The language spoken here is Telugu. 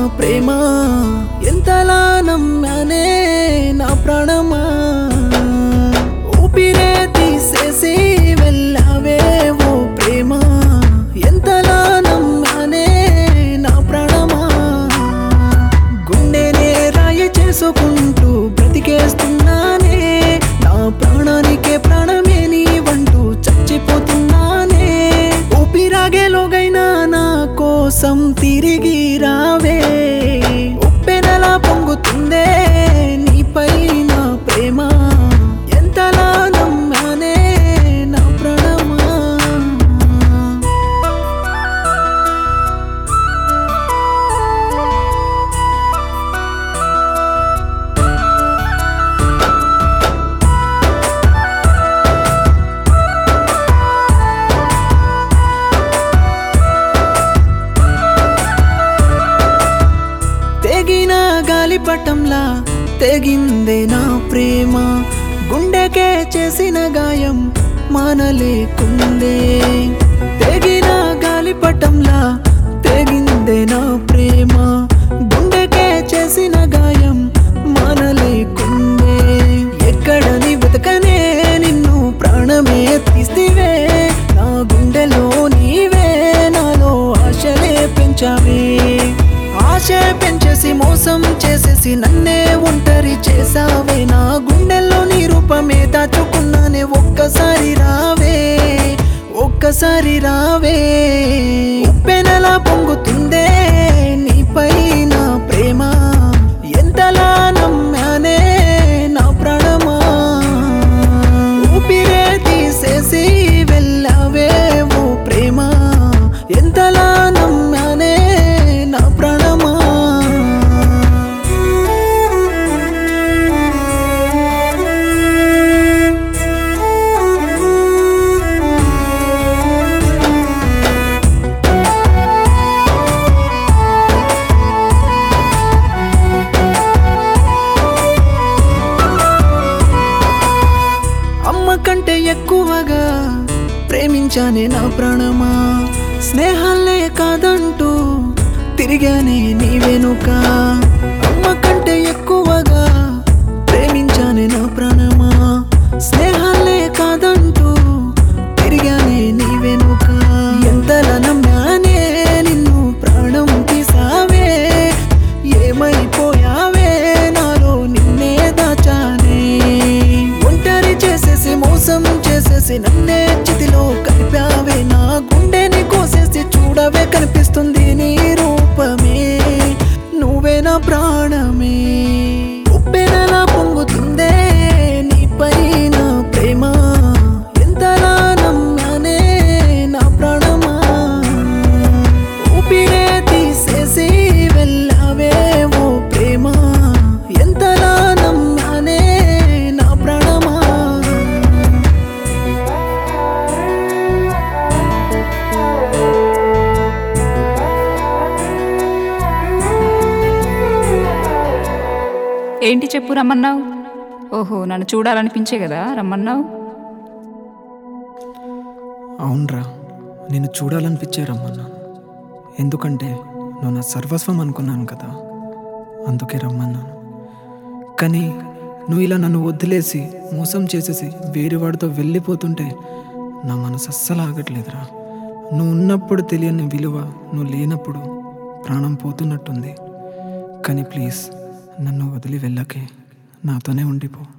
ప్రేమ ఎంతలా నమ్మానే నా ప్రాణమా ఊపిరే తీసేసి వెళ్ళావే ఓ ప్రేమ ఎంతలా నమ్మానే నా ప్రాణమా గుండెనే రాయి చేసుకుంటూ బ్రతికేస్తున్నానే నా ప్రాణానికే ప్రాణమే నీవంటూ చచ్చిపోతున్నానే ఊపిరాగేలోగైనా నా కోసం తిరిగి రావే ఉప్పెనలా పొంగుతుందే నీపై నా ప్రేమ ఎంతలా నమ్మానే నా ప్రాణమా తెగిన గాలిపటంలా తెగిందే నా ప్రేమ గుండెకే చేసిన గాయం మానలేకుందే తెగిన గాలిపటంలా తెగిందే నా ప్రేమ గుండెకే చేసిన గాయం మానలేకుందే ఎక్కడని వెతకనే నిన్ను ప్రాణమే తీస్తివే నా గుండెలో నీవే నాలో ఆశలే పెంచావే ఆశ పెంచేసి మోసం చేసేసి నన్నే ఒంటరి చేసావే నా గుండెల్లో నీ రూపమే దాచుకున్నానే ఒక్కసారి రావే ఒక్కసారి రావే ఉప్పెనలా పొంగుతుందే నీపై నా ప్రేమ ఎంతలా నమ్మానే నా ప్రాణమా ఊపిరే తీసేసి వెళ్ళావే ఓ ప్రేమ ఎంతలా నమ్మానే నా ప్రాణమా అమ్మ కంటే ఎక్కువగా ప్రేమించానే నా ప్రాణమా స్నేహాలే కాదంటూ తిరిగానే నీ వెనుక అమ్మ కంటే ఎక్కువగా ప్రేమించానే నా ప్రాణమా స్నేహాలే కాదంటూ తిరిగానే నీ వెనుక ఎంతలా నమ్మానే నిన్ను ప్రాణం తీసావే ఏమైపోయావే నాలో నిన్నే దాచానే ఒంటరి చేసేసి మోసం చేసేసి నన్నే చితిలో కలిపావే నా గుండెని కోసేసి చూడవే కనిపిస్తుంది నీ రూపమే నువ్వే నా ప్రాణమే ఉప్పెనలా పొంగుతుందే నీపై నా ప్రేమ ఎంతలా నమ్మానే నా ప్రాణమా ఊపిరే తీసేసి వెళ్ళావే ఓ ప్రేమ ఎంతలా నమ్మానే నా ప్రాణమా ఏంటి చెప్పు రమ్మన్నావు ఓహో నన్ను చూడాలనిపించే కదా రమ్మన్నావు అవునరా నేను చూడాలనిపించే రమ్మన్నాను ఎందుకంటే నువ్వు నా సర్వస్వం అనుకున్నాను కదా అందుకే రమ్మన్నాను కానీ నువ్వు ఇలా నన్ను వదిలేసి మోసం చేసేసి వేరే వాడితో వెళ్ళిపోతుంటే నా మనసు అస్సలు ఆగట్లేదురా నువ్వు ఉన్నప్పుడు తెలియని విలువ నువ్వు లేనప్పుడు ప్రాణం పోతున్నట్టుంది కానీ ప్లీజ్ నన్ను వదిలి వెళ్ళకే నాతోనే ఉండిపో